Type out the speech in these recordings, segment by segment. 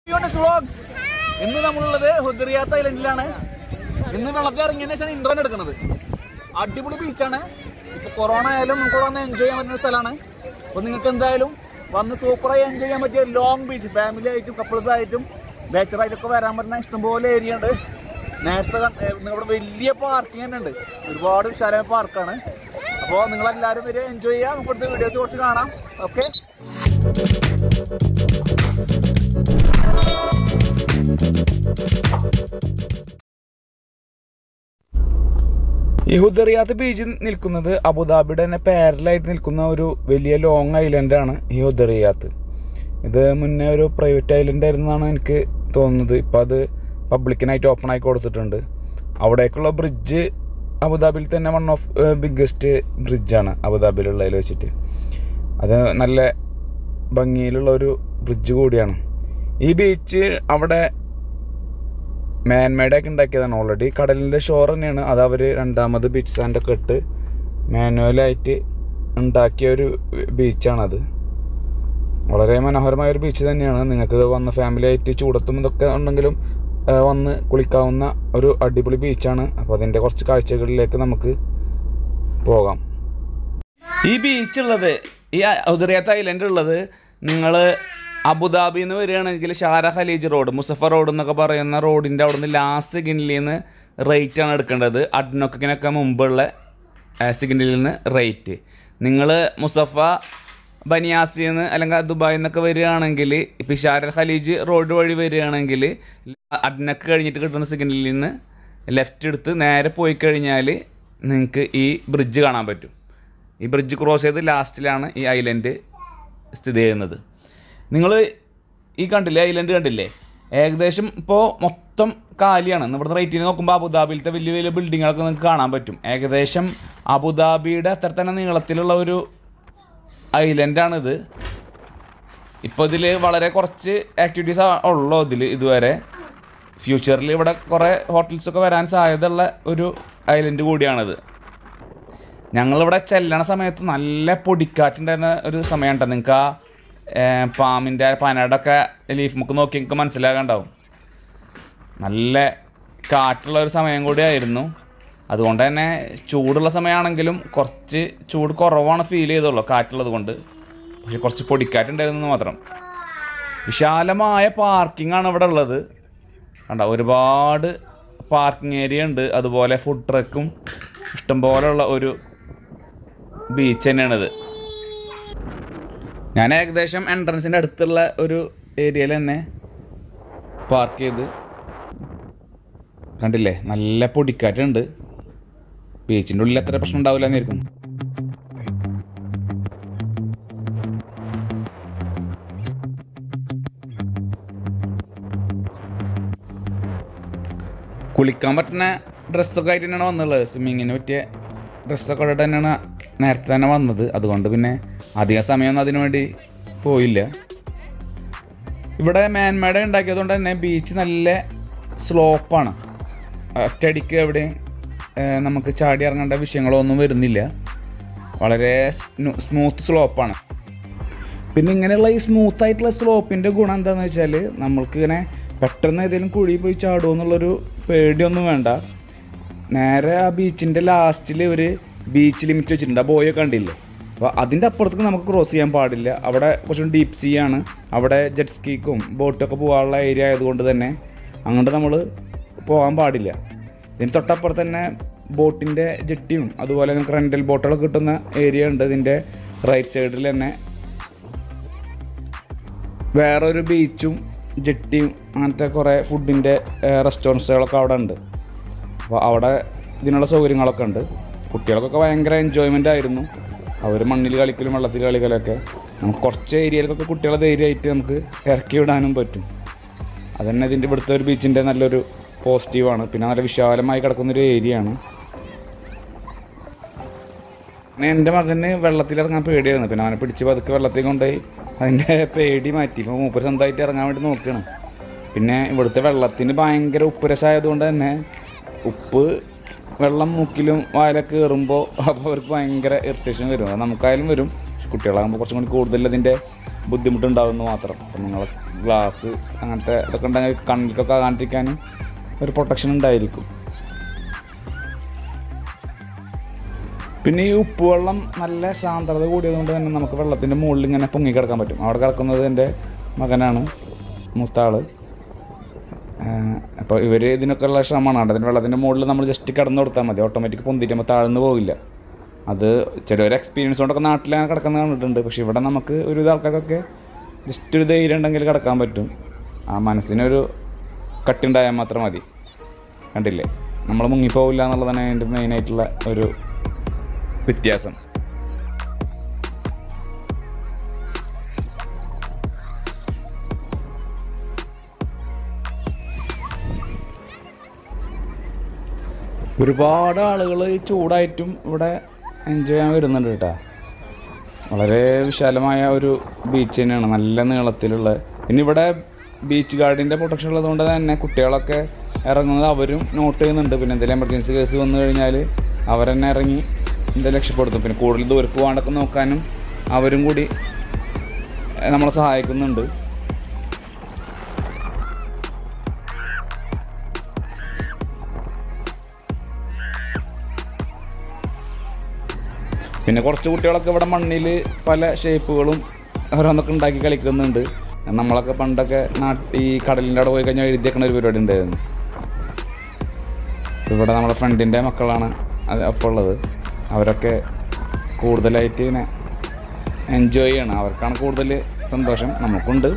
vlogs ഇന്ന് നമ്മളുള്ളത് ഹുദറിയാത്ത് ഐലൻഡിലാണ് ഇന്ന് വെള്ളത്തിൽ ഇറങ്ങിയതിന് ശേഷം ഇന്റർവ്യൂ എടുക്കുന്നത് അടിപൊളി ബീച്ചാണ് ഇപ്പൊ കൊറോണ ആയാലും നമുക്ക് വന്ന് എൻജോയ് ചെയ്യാൻ പറ്റുന്ന സ്ഥലമാണ് അപ്പൊ നിങ്ങൾക്ക് എന്തായാലും വന്ന് സൂപ്പറായി എൻജോയ് ചെയ്യാൻ പറ്റിയ ലോങ് ബീച്ച് ഫാമിലി ആയിട്ടും കപ്പിൾസ് ആയിട്ടും ബാച്ചലർ ആയിട്ടൊക്കെ വരാൻ പറ്റുന്ന ഇഷ്ടംപോലെ ഏരിയ ഉണ്ട് നേരത്തെ കണ്ട- ഏ, ഇവിടെ വലിയ പാർക്കിംഗ് തന്നെ ഉണ്ട് ഒരുപാട് വിശാലമായ പാർക്കാണ് അപ്പോൾ നിങ്ങളെല്ലാവരും വരെ എൻജോയ് ചെയ്യാം നമുക്ക് ഇവിടുത്തെ വീഡിയോസ് കുറച്ച് കാണാം ഓക്കെ ഈ ഹുദറിയാത്ത് ബീച്ച് നിൽക്കുന്നത് അബുദാബിയുടെ തന്നെ പാരലായിട്ട് നിൽക്കുന്ന ഒരു വലിയ ലോങ് ഐലൻഡാണ് ഈ ഹുദറിയാത്ത് ഇത് മുന്നേ ഒരു പ്രൈവറ്റ് ഐലൻഡ് ആയിരുന്നാണ് എനിക്ക് തോന്നുന്നത് ഇപ്പം അത് പബ്ലിക്കിനായിട്ട് ഓപ്പൺ ആക്കി കൊടുത്തിട്ടുണ്ട് അവിടേക്കുള്ള ബ്രിഡ്ജ് അബുദാബിയിൽ തന്നെ വൺ ഓഫ് ബിഗ്ഗസ്റ്റ് ബ്രിഡ്ജാണ് അബുദാബിയിലുള്ളതിൽ വെച്ചിട്ട് അത് നല്ല ഭംഗിയിലുള്ള ഒരു ബ്രിഡ്ജ് കൂടിയാണ് ഈ ബീച്ച് അവിടെ മാൻമേഡ് ഒക്കെ ഉണ്ടാക്കിയതാണ് ഓൾറെഡി കടലിൻ്റെ ഷോർ തന്നെയാണ് അത് അവർ രണ്ടാമത് ബീച്ച് സാൻഡൊക്കെ ഇട്ട് മാനുവലായിട്ട് ഉണ്ടാക്കിയ ഒരു ബീച്ചാണത് വളരെ മനോഹരമായ ഒരു ബീച്ച് തന്നെയാണ് നിങ്ങൾക്ക് വന്ന് ഫാമിലി ആയിട്ട് ചൂടത്തും ഇതൊക്കെ ഉണ്ടെങ്കിലും ആ, വന്ന് കുളിക്കാവുന്ന ഒരു അടിപൊളി ബീച്ചാണ് അപ്പോൾ അതിൻ്റെ കുറച്ച് കാഴ്ചകളിലേക്ക് നമുക്ക് പോകാം ഈ ബീച്ച് ഉള്ളത് ഈ ഉദറിയാത്ത ഐലൻഡ് ഉള്ളത് നിങ്ങൾ അബുദാബിയിൽ നിന്ന് വരികയാണെങ്കിൽ ഷാര ഖലീജ് റോഡ് മുസഫ റോഡ് എന്നൊക്കെ പറയുന്ന റോഡിൻ്റെ അവിടുന്ന് ലാസ്റ്റ് സിഗ്നലിൽ നിന്ന് റേറ്റ് ആണ് എടുക്കേണ്ടത് അഡ്നൊക്കിനൊക്കെ മുമ്പുള്ള സിഗ്നലിൽ നിന്ന് റേറ്റ് നിങ്ങൾ മുസഫ ബനിയാസിൽ നിന്ന് അല്ലെങ്കിൽ ദുബായിൽ നിന്നൊക്കെ വരികയാണെങ്കിൽ ഇപ്പം ഷാര ഖലീജ് റോഡ് വഴി വരികയാണെങ്കിൽ അഡ്നക്ക് കഴിഞ്ഞിട്ട് കിട്ടുന്ന സിഗ്നലിൽ നിന്ന് ലെഫ്റ്റ് എടുത്ത് നേരെ പോയി കഴിഞ്ഞാൽ നിങ്ങൾക്ക് ഈ ബ്രിഡ്ജ് കാണാൻ പറ്റും ഈ ബ്രിഡ്ജ് ക്രോസ് ചെയ്ത് ലാസ്റ്റിലാണ് ഈ ഐലൻഡ് സ്ഥിതി ചെയ്യുന്നത് നിങ്ങൾ ഈ കണ്ടില്ലേ ഐലൻഡ് കണ്ടില്ലേ ഏകദേശം ഇപ്പോൾ മൊത്തം കാലിയാണ് ഇവിടുന്ന് റേറ്റിംഗ് നോക്കുമ്പോൾ അബുദാബിയിലത്തെ വലിയ വലിയ ബിൽഡിങ്ങുകളൊക്കെ നിങ്ങൾക്ക് കാണാൻ പറ്റും ഏകദേശം അബുദാബിയുടെ അത്ര തന്നെ നീളത്തിലുള്ള ഒരു ഐലൻഡാണിത് ഇപ്പോൾ ഇതിൽ വളരെ കുറച്ച് ആക്ടിവിറ്റീസ് ഉള്ളൂ ഇതിൽ ഇതുവരെ ഫ്യൂച്ചറിൽ ഇവിടെ കുറേ ഹോട്ടൽസൊക്കെ വരാൻ സാധ്യതയുള്ള ഒരു ഐലൻഡ് കൂടിയാണിത് ഞങ്ങളിവിടെ ചെല്ലണ സമയത്ത് നല്ല പൊടിക്കാറ്റുണ്ടായിരുന്ന ഒരു സമയം ഉണ്ടോ നിങ്ങൾക്ക് ആ ഏ, പാമ്പിൻ്റെ പനയുടെയൊക്കെ ലീഫ് മുക്ക് നോക്കി നിങ്ങൾക്ക് മനസ്സിലാകാണ്ടാവും നല്ല കാറ്റുള്ള ഒരു സമയം കൂടിയായിരുന്നു അതുകൊണ്ട് തന്നെ ചൂടുള്ള സമയമാണെങ്കിലും കുറച്ച് ചൂട് കുറവാണ് ഫീൽ ചെയ്തുള്ളൂ കാറ്റുള്ളത് കൊണ്ട് പക്ഷെ കുറച്ച് പൊടിക്കാറ്റുണ്ടായിരുന്നു എന്ന് മാത്രം വിശാലമായ പാർക്കിംഗ് ആണ് ഇവിടെ ഉള്ളത് കണ്ട ഒരുപാട് പാർക്കിംഗ് ഏരിയ ഉണ്ട് അതുപോലെ ഫുഡ് ട്രക്കും ഇഷ്ടംപോലെയുള്ള ഒരു ബീച്ച് തന്നെയാണിത് ഞാൻ ഏകദേശം എൻട്രൻസിൻ്റെ അടുത്തുള്ള ഒരു ഏരിയയിൽ തന്നെ പാർക്ക് ചെയ്ത് കണ്ടില്ലേ നല്ല പൊടിക്കാറ്റുണ്ട് ബീച്ചിൻ്റെ ഉള്ളിൽ അത്ര പ്രശ്നം ഉണ്ടാവില്ല എന്നായിരിക്കും കുളിക്കാൻ പറ്റുന്ന ഡ്രസ്സൊക്കെ ആയിട്ട് തന്നെയാണ് വന്നുള്ളത് സ്വിമ്മിങ്ങിന് പറ്റിയ ഡ്രസ്സൊക്കെ ഇട്ടിട്ട് തന്നെയാണ് നേരത്തെ തന്നെ വന്നത് അതുകൊണ്ട് പിന്നെ അധിക സമയമൊന്നും അതിനു വേണ്ടി പോയില്ല ഇവിടെ മാൻമേഡ് ഉണ്ടാക്കിയതുകൊണ്ട് തന്നെ ബീച്ച് നല്ല സ്ലോപ്പാണ് ഒറ്റയടിക്ക് എവിടെ നമുക്ക് ചാടി ഇറങ്ങേണ്ട വിഷയങ്ങളോ ഒന്നും വരുന്നില്ല വളരെ സ്മൂത്ത് സ്ലോപ്പാണ് പിന്നെ ഇങ്ങനെയുള്ള ഈ സ്മൂത്ത് ആയിട്ടുള്ള സ്ലോപ്പിൻ്റെ ഗുണം എന്താണെന്ന് വെച്ചാൽ നമ്മൾക്ക് ഇങ്ങനെ പെട്ടെന്ന് ഏതെങ്കിലും കുഴി പോയി ചാടുമോ എന്നുള്ളൊരു പേടിയൊന്നും വേണ്ട നേരെ ആ ബീച്ചിൻ്റെ ലാസ്റ്റിൽ ഒരു ബീച്ച് ലിമിറ്റ് വെച്ചിട്ടുണ്ട് ആ ബോയൊക്കെ കണ്ടില്ലേ അപ്പോൾ അതിൻ്റെ അപ്പുറത്തേക്ക് നമുക്ക് ക്രോസ് ചെയ്യാൻ പാടില്ല അവിടെ കുറച്ചും ഡീപ്പ് സീ ആണ് അവിടെ ജെറ്റ് സ്കീക്കും ബോട്ടൊക്കെ പോകാനുള്ള ഏരിയ ആയതുകൊണ്ട് തന്നെ അങ്ങോട്ട് നമ്മൾ പോകാൻ പാടില്ല ഇതിന് തൊട്ടപ്പുറത്ത് തന്നെ ബോട്ടിൻ്റെ ജെട്ടിയും അതുപോലെ നമുക്ക് റെൻ്റൽ ബോട്ടുകളൊക്കെ കിട്ടുന്ന ഏരിയ ഉണ്ട് ഇതിൻ്റെ റൈറ്റ് സൈഡിൽ തന്നെ വേറൊരു ബീച്ചും ജെട്ടിയും അങ്ങനത്തെ കുറേ ഫുഡിൻ്റെ റെസ്റ്റോറൻറ്റ്സുകളൊക്കെ അവിടെ ഉണ്ട് അപ്പോൾ അവിടെ ഇതിനുള്ള സൗകര്യങ്ങളൊക്കെ ഉണ്ട് കുട്ടികൾക്കൊക്കെ ഭയങ്കര എൻജോയ്മെൻ്റ് ആയിരുന്നു അവർ മണ്ണിൽ കളിക്കലും വെള്ളത്തിൽ കളിക്കലൊക്കെ നമുക്ക് കുറച്ച് ഏരിയയിലൊക്കെ കുട്ടികളെ ധൈര്യമായിട്ട് നമുക്ക് ഇറക്കി വിടാനും പറ്റും അതന്നെ ഇതിൻ്റെ ഇവിടുത്തെ ഒരു ബീച്ചിൻ്റെ നല്ലൊരു പോസിറ്റീവാണ് പിന്നെ നല്ല വിശാലമായി കിടക്കുന്നൊരു ഏരിയയാണ് പിന്നെ എൻ്റെ മകന് വെള്ളത്തിലിറങ്ങാൻ പേടിയായിരുന്നു പിന്നെ അവനെ പിടിച്ച് പതുക്കെ വെള്ളത്തിൽ കൊണ്ടുപോയി അതിൻ്റെ പേടി മാറ്റി ഇപ്പോൾ മൂപ്പര് സ്വന്തമായിട്ട് ഇറങ്ങാൻ വേണ്ടി നോക്കുകയാണ് പിന്നെ ഇവിടുത്തെ വെള്ളത്തിന് ഭയങ്കര ഉപ്പുരസമായതുകൊണ്ട് തന്നെ ഉപ്പ് വെള്ളം മൂക്കിലും വായിലൊക്കെ കയറുമ്പോൾ അപ്പോൾ അവർക്ക് ഭയങ്കര ഇറിറ്റേഷൻ വരും അത് നമുക്കായാലും വരും കുട്ടികളാകുമ്പോൾ കുറച്ചും കൂടി കൂടുതൽ അതിൻ്റെ ബുദ്ധിമുട്ടുണ്ടാകുമെന്ന് മാത്രം അപ്പം നിങ്ങൾ ഗ്ലാസ് അങ്ങനത്തെ ഇതൊക്കെ ഉണ്ടെങ്കിൽ കണ്ണിലേക്കൊക്കെ ആകാണ്ടിരിക്കാനും ഒരു പ്രൊട്ടക്ഷൻ ഉണ്ടായിരിക്കും പിന്നെ ഈ ഉപ്പുവെള്ളം നല്ല സാന്ദ്രത കൂടിയതുകൊണ്ട് തന്നെ നമുക്ക് വെള്ളത്തിൻ്റെ മുകളിൽ ഇങ്ങനെ പൊങ്ങി കിടക്കാൻ പറ്റും അവിടെ കിടക്കുന്നത് എൻ്റെ മകനാണ് മൂത്താള് അപ്പോൾ ഇവർ ഇതിനൊക്കെ ഉള്ള ശ്രമമാണ് അതിന് വെള്ളത്തിൻ്റെ മുകളിൽ നമ്മൾ ജസ്റ്റ് കിടന്നു കൊടുത്താൽ മതി ഓട്ടോമാറ്റിക് പൊന്തിയിട്ട് നമ്മൾ താഴ്ന്നു പോകില്ല അത് ചിലവർ എക്സ്പീരിയൻസ് കൊണ്ടൊക്കെ നാട്ടിൽ അങ്ങനെ കിടക്കുന്നത് കണ്ടിട്ടുണ്ട് പക്ഷേ ഇവിടെ നമുക്ക് ഒരു ആൾക്കാർക്കൊക്കെ ജസ്റ്റ് ഒരു ധൈര്യം ഉണ്ടെങ്കിൽ കിടക്കാൻ പറ്റും ആ മനസ്സിനൊരു കട്ടിണ്ടായാൽ മാത്രം മതി കണ്ടില്ലേ നമ്മൾ മുങ്ങിപ്പോവില്ല എന്നുള്ളതാണ് അതിൻ്റെ മെയിനായിട്ടുള്ള ഒരു വ്യത്യാസം ഒരുപാട് ആളുകൾ ചൂടായിട്ടും ഇവിടെ എൻജോയ് ചെയ്യാൻ വരുന്നുണ്ട് കേട്ടോ വളരെ വിശാലമായ ഒരു ബീച്ച് തന്നെയാണ് നല്ല നീളത്തിലുള്ള പിന്നെ ഇവിടെ ബീച്ച് ഗാർഡിൻ്റെ പ്രൊട്ടക്ഷൻ ഉള്ളതുകൊണ്ട് തന്നെ കുട്ടികളൊക്കെ ഇറങ്ങുന്നത് അവരും നോട്ട് ചെയ്യുന്നുണ്ട് പിന്നെ എന്തെങ്കിലും എമർജൻസി കേസ് വന്നു കഴിഞ്ഞാൽ അവരെന്നെ ഇറങ്ങി എന്തെങ്കിലും രക്ഷപ്പെടുത്തും പിന്നെ കൂടുതൽ ദൂരത്ത് പോകാണ്ടൊക്കെ നോക്കാനും അവരും കൂടി ഏഹ്, നമ്മളെ സഹായിക്കുന്നുണ്ട് പിന്നെ കുറച്ച് കുട്ടികളൊക്കെ ഇവിടെ മണ്ണിൽ പല ഷേപ്പുകളും ഓരോന്നൊക്കെ ഉണ്ടാക്കി കളിക്കുന്നുണ്ട് നമ്മളൊക്കെ പണ്ടൊക്കെ നാട്ടിൽ ഈ കടലിൻ്റെ അവിടെ പോയി കഴിഞ്ഞാൽ എഴുതിയേക്കണ ഒരു പരിപാടി ഉണ്ടായിരുന്നു ഇവിടെ നമ്മുടെ ഫ്രണ്ടിൻ്റെ മക്കളാണ് അത് അപ്പോൾ ഉള്ളത് അവരൊക്കെ കൂടുതലായിട്ട് ഇങ്ങനെ എൻജോയ് ചെയ്യണം അവർക്കാണ് കൂടുതൽ സന്തോഷം നമുക്കുണ്ട്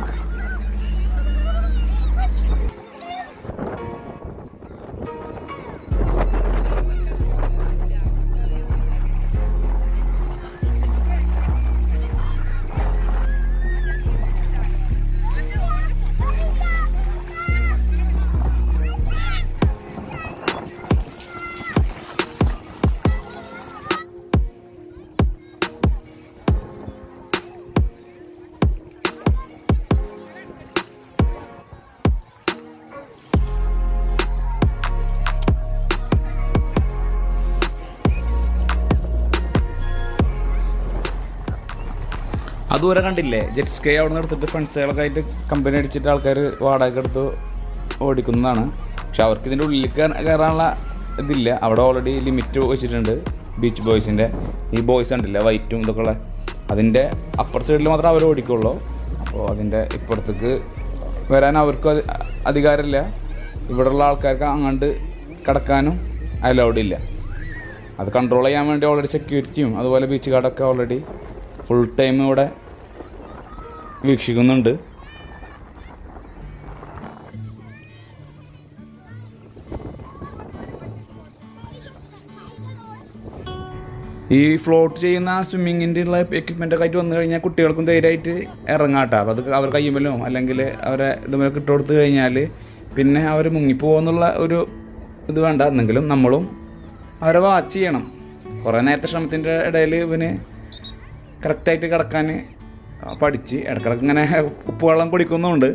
അതുവരെ കണ്ടില്ലേ ജെറ്റ് സ്കൈ അവിടെ നിന്ന് എടുത്തിട്ട് ഫ്രണ്ട്സുകളൊക്കെ ആയിട്ട് കമ്പനി അടിച്ചിട്ട് ആൾക്കാർ വാടക എടുത്ത് ഓടിക്കുന്നതാണ് പക്ഷെ അവർക്ക് ഇതിൻ്റെ ഉള്ളിൽ കയറാ- കയറാനുള്ള ഇതില്ല അവിടെ ഓൾറെഡി ലിമിറ്റ് വെച്ചിട്ടുണ്ട് ബീച്ച് ബോയ്സിൻ്റെ ഈ ബോയ്സ് ഉണ്ടല്ലേ വൈറ്റും ഇതൊക്കെ ഉള്ള അതിൻ്റെ അപ്പർ സൈഡിൽ മാത്രമേ അവർ ഓടിക്കുള്ളൂ അപ്പോൾ അതിൻ്റെ ഇപ്പുറത്തേക്ക് വരാൻ അവർക്ക് അധി- അധികാരമില്ല ഇവിടെയുള്ള ആൾക്കാർക്ക് അങ്ങോട്ട് കിടക്കാനും അലൗഡ് ഇല്ല അത് കൺട്രോൾ ചെയ്യാൻ വേണ്ടി ഓൾറെഡി സെക്യൂരിറ്റിയും അതുപോലെ ബീച്ച് ഗാർഡൊക്കെ ഓൾറെഡി ഫുൾ ടൈം ഇവിടെ വീക്ഷിക്കുന്നുണ്ട് ഈ ഫ്ലോട്ട് ചെയ്യുന്ന സ്വിമ്മിങ്ങിൻ്റെ ഉള്ള എക്യുപ്മെൻ്റ് ഒക്കെ ആയിട്ട് വന്നു കഴിഞ്ഞാൽ കുട്ടികൾക്കും ധൈര്യമായിട്ട് ഇറങ്ങാട്ടോ അപ്പോൾ അത് അവർ കയ്യുമല്ലോ അല്ലെങ്കിൽ അവരെ ഇതുമൊക്കെ ഇട്ട് കൊടുത്തു കഴിഞ്ഞാൽ പിന്നെ അവർ മുങ്ങിപ്പോകുന്നുള്ള ഒരു ഇത് വേണ്ട എന്നെങ്കിലും നമ്മളും അവരെ വാച്ച് ചെയ്യണം കുറേ നേരത്തെ ശ്രമത്തിൻ്റെ ഇടയിൽ ഇവന് കറക്റ്റായിട്ട് കിടക്കാൻ പഠിച്ച് ഇടക്കിടക്ക് ഇങ്ങനെ ഉപ്പുവെള്ളം കുടിക്കുന്നുമുണ്ട്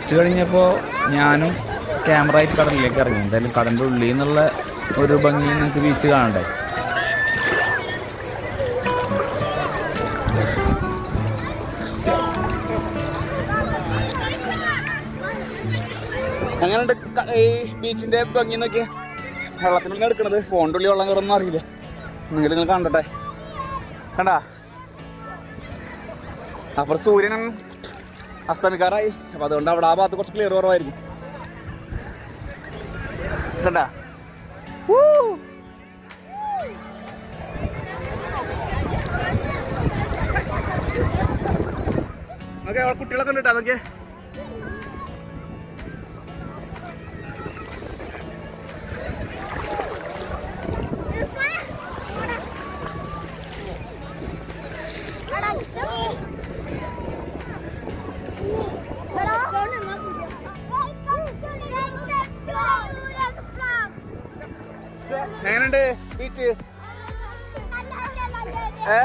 കുളിച്ചു കഴിഞ്ഞപ്പോൾ ഞാനും ക്യാമറ ആയിട്ട് കടലിലേക്ക് ഇറങ്ങി എന്തായാലും കടലിൻ്റെ ഉള്ളിൽ നിന്നുള്ള ഒരു ഭംഗി നിങ്ങൾക്ക് ബീച്ച് കാണണ്ടേ എങ്ങനെയുണ്ട് ഈ ബീച്ചിന്റെ ഭംഗി നോക്കിയ വെള്ളത്തിനുള്ളിൽ എടുക്കണത് ഫോണിൻ്റെ ഉള്ളിൽ വെള്ളം കയറൊന്നും അറിയില്ല നിങ്ങൾ നിങ്ങൾ കണ്ടട്ടെ കണ്ടാ അപ്പുറം സൂര്യനും അസ്തമിക്കാറായി അപ്പൊ അതുകൊണ്ട് അവിടെ ആ ഭാഗത്ത് കുറച്ച് ക്ലിയർ കുറവായിരിക്കും കണ്ടാ ഓക്കെ കുട്ടികളൊക്കെ ഉണ്ട് കേട്ടോ അതൊക്കെ എങ്ങനെയുണ്ട് ബീച്ച് ഏ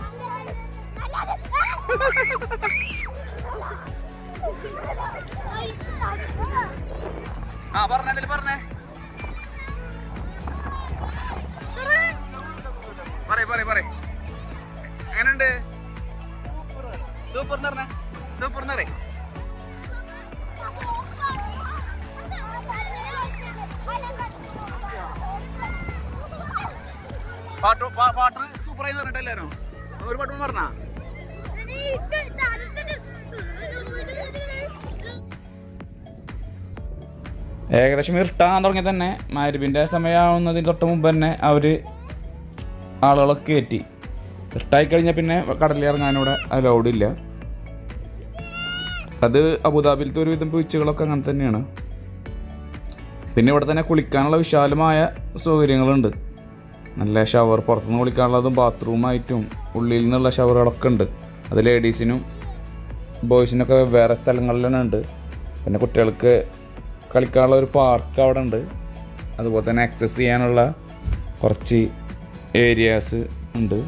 ആ പറഞ്ഞ എന്തെങ്കിലും പറഞ്ഞേ പറയ് പറയ് പറയ് എങ്ങനെയുണ്ട് സൂപ്പർ എന്ന് പറഞ്ഞ സൂപ്പർ എന്ന് പറയ് പാട്ട് പാ- പാട്ട് സൂപ്പർ ആയി പറഞ്ഞിട്ട് എല്ലാവരും ഒരു പാട്ട് പറഞ്ഞാ ഏകദേശം ഇരുട്ടാൻ തുടങ്ങി തന്നെ മാരുവിൻ്റെ സമയമാവുന്നതിന് തൊട്ട് മുമ്പ് തന്നെ അവർ ആളുകളൊക്കെ കയറ്റി ഇരുട്ടായി കഴിഞ്ഞാൽ പിന്നെ കടലിൽ ഇറങ്ങാനിവിടെ അലൗഡ് ഇല്ല അത് അബുദാബിയിലത്തെ ഒരുവിധം ബീച്ചുകളൊക്കെ അങ്ങനെ തന്നെയാണ് പിന്നെ ഇവിടെ തന്നെ കുളിക്കാനുള്ള വിശാലമായ സൗകര്യങ്ങളുണ്ട് നല്ല ഷവർ പുറത്തുനിന്ന് കുളിക്കാനുള്ളതും ബാത്റൂമായിട്ടും ഉള്ളിൽ നിന്നുള്ള ഷവറുകളൊക്കെ ഉണ്ട് അത് ലേഡീസിനും ബോയ്സിനൊക്കെ വേറെ സ്ഥലങ്ങളിൽ തന്നെ ഉണ്ട് പിന്നെ കുട്ടികൾക്ക് കളിക്കാനുള്ള ഒരു പാർക്ക് അവിടെ ഉണ്ട് അതുപോലെ തന്നെ ആക്സസ് ചെയ്യാനുള്ള കുറച്ച് ഏരിയാസ് ഉണ്ട്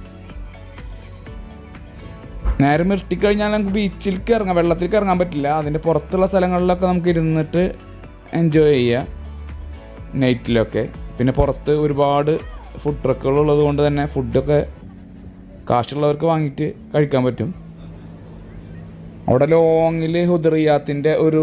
നേരെ മിർട്ടിക്കഴിഞ്ഞാൽ നമുക്ക് ബീച്ചിലേക്ക് ഇറങ്ങാം വെള്ളത്തിലേക്ക് ഇറങ്ങാൻ പറ്റില്ല അതിൻ്റെ പുറത്തുള്ള സ്ഥലങ്ങളിലൊക്കെ നമുക്ക് ഇരുന്നിട്ട് എൻജോയ് ചെയ്യാം നൈറ്റിലൊക്കെ പിന്നെ പുറത്ത് ഒരുപാട് ഫുഡ് ട്രക്കുകൾ ഉള്ളത് കൊണ്ട് തന്നെ ഫുഡൊക്കെ കാശുള്ളവർക്ക് വാങ്ങിയിട്ട് കഴിക്കാൻ പറ്റും അവിടെ ലോങ്ങിൽ ഹുദറിയാത്തിൻ്റെ ഒരു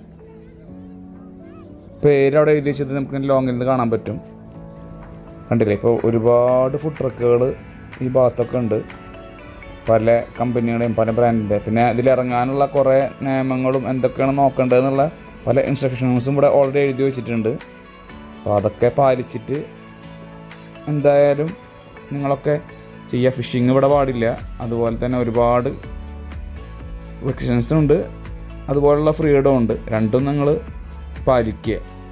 പേര് അവിടെ എഴുതി വെച്ചത് നമുക്ക് ലോങ്ങിൽ നിന്ന് കാണാൻ പറ്റും കണ്ടില്ലേ ഇപ്പോൾ ഒരുപാട് ഫുഡ് ട്രക്കുകൾ ഈ ഭാഗത്തൊക്കെ ഉണ്ട് പല കമ്പനികളുടെയും പല ബ്രാൻഡിൻ്റെ പിന്നെ ഇതിലിറങ്ങാനുള്ള കുറേ നിയമങ്ങളും എന്തൊക്കെയാണ് നോക്കേണ്ടതെന്നുള്ള പല ഇൻസ്ട്രക്ഷൻസും ഇവിടെ ഓൾറെഡി എഴുതി വെച്ചിട്ടുണ്ട് അപ്പോൾ അതൊക്കെ പാലിച്ചിട്ട് എന്തായാലും നിങ്ങളൊക്കെ ചെയ്യുക ഫിഷിങ് ഇവിടെ പാടില്ല അതുപോലെ തന്നെ ഒരുപാട് റെസ്ട്രിക്ഷൻസും ഉണ്ട് അതുപോലുള്ള ഫ്രീഡം ഉണ്ട് രണ്ടും നിങ്ങൾ പാലിക്കുക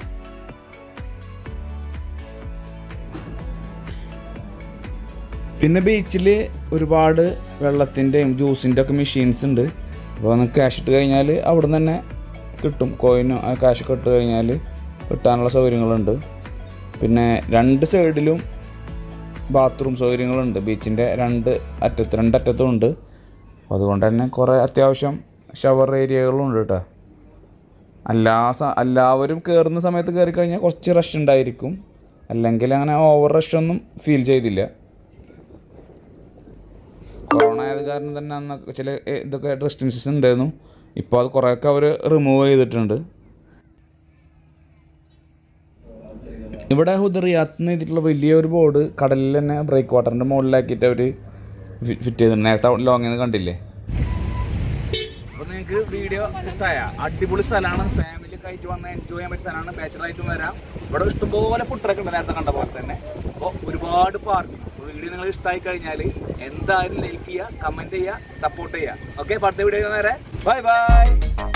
പിന്നെ ബീച്ചിൽ ഒരുപാട് വെള്ളത്തിൻ്റെയും ജ്യൂസിൻ്റെ ഒക്കെ മെഷീൻസ് ഉണ്ട് അപ്പോൾ നമുക്ക് ക്യാഷ് ഇട്ട് കഴിഞ്ഞാൽ അവിടെ നിന്ന് തന്നെ കിട്ടും കോയിനോ ആ ക്യാഷ് ഒക്കെ ഇട്ട് കഴിഞ്ഞാൽ കിട്ടാനുള്ള സൗകര്യങ്ങളുണ്ട് പിന്നെ രണ്ട് സൈഡിലും ബാത്റൂം സൗകര്യങ്ങളുണ്ട് ബീച്ചിൻ്റെ രണ്ട് അറ്റത്ത് രണ്ടറ്റത്തും ഉണ്ട് അപ്പോൾ അതുകൊണ്ട് തന്നെ കുറേ അത്യാവശ്യം ഷവർ ഏരിയകളും ഉണ്ട് കേട്ടോ എല്ലാ സ എല്ലാവരും കയറുന്ന സമയത്ത് കയറി കഴിഞ്ഞാൽ കുറച്ച് റഷ് ഉണ്ടായിരിക്കും അല്ലെങ്കിൽ അങ്ങനെ ഓവർ റഷ് ഒന്നും ഫീൽ ചെയ്തില്ല കൊറോണ ആയത് കാരണം തന്നെ അന്ന് ചില എ, ഇതൊക്കെ റെസ്ട്രിക്ഷൻസ് ഉണ്ടായിരുന്നു ഇപ്പോൾ അത് കുറേയൊക്കെ അവർ റിമൂവ് ചെയ്തിട്ടുണ്ട് ഇവിടെ ഹുദറിയാത്ത് എന്ന് ചെയ്തിട്ടുള്ള വലിയൊരു ബോർഡ് കടലിൽ തന്നെ ബ്രേക്ക് വാട്ടറിൻ്റെ മുകളിലാക്കിയിട്ട് അവർ ഫിറ്റ് ചെയ്തിട്ടുണ്ട് നേരത്തെ ലോങ്ങിൽ നിന്ന് കണ്ടില്ലേ അപ്പോൾ നിങ്ങൾക്ക് വീഡിയോ ഇഷ്ടമായ അടിപൊളി സ്ഥലമാണ് ഫാമിലി ഒക്കെ ആയിട്ട് വന്ന് എൻജോയ് ചെയ്യാൻ പറ്റിയ സ്ഥലമാണ് ബാച്ചിലായിട്ടും വരാം ഇവിടെ ഇഷ്ടംപോലെ ഫുഡ് ട്രക്ക് ഉണ്ട് നേരത്തെ കണ്ട പോലെ തന്നെ അപ്പോൾ ഒരുപാട് പാർക്ക് വീഡിയോ നിങ്ങൾ ഇഷ്ടമായി കഴിഞ്ഞാൽ എന്തായാലും ലൈക്ക് ചെയ്യുക കമൻറ്റ് ചെയ്യുക സപ്പോർട്ട് ചെയ്യുക ഓക്കെ അടുത്ത വീഡിയോ നേരെ ബൈ ബൈ